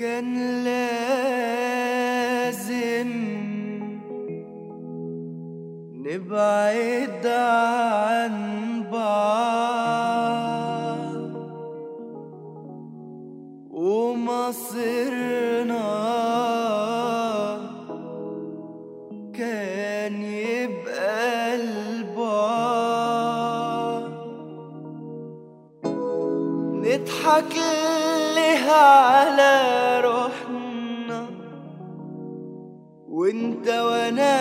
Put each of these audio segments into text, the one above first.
كان لازم نبعد عن بعض ومصيرنا كان يبقى البعد نضحك لها على روحنا وانت وانا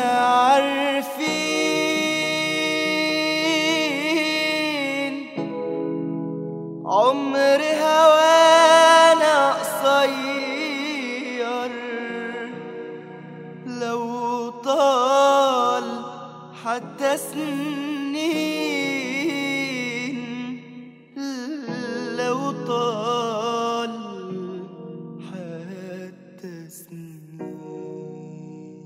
عارفين عمر هوانا قصير لو طال حتى سنين لو طال حتى سنين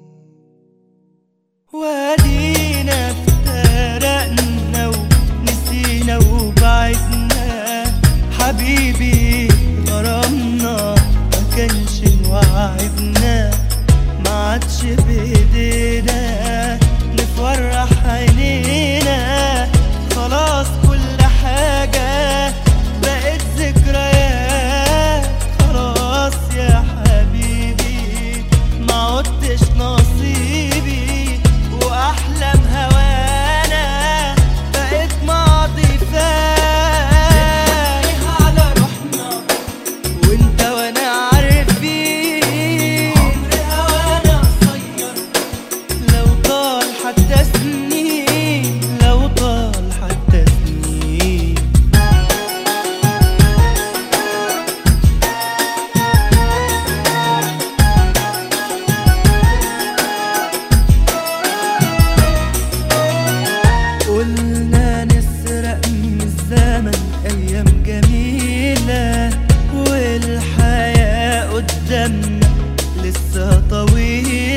ودينا افترقنا ونسينا وبعدنا حبيبي غرامنا ما كانش وعدنا ما عادش بايدينا نفرح عينينا خلاص كل حاجة بقت ذكريات خلاص يا حبيبي ما عدتش نصيبي واحلام هوانا بقت ماضي فات على روحنا وانت وانا عارفين عمر هوانا قصير لو طال حتى سنين لو طال حتى سنين قلنا نسرق من الزمن أيام جميلة والحياة قدامنا لسه طويلة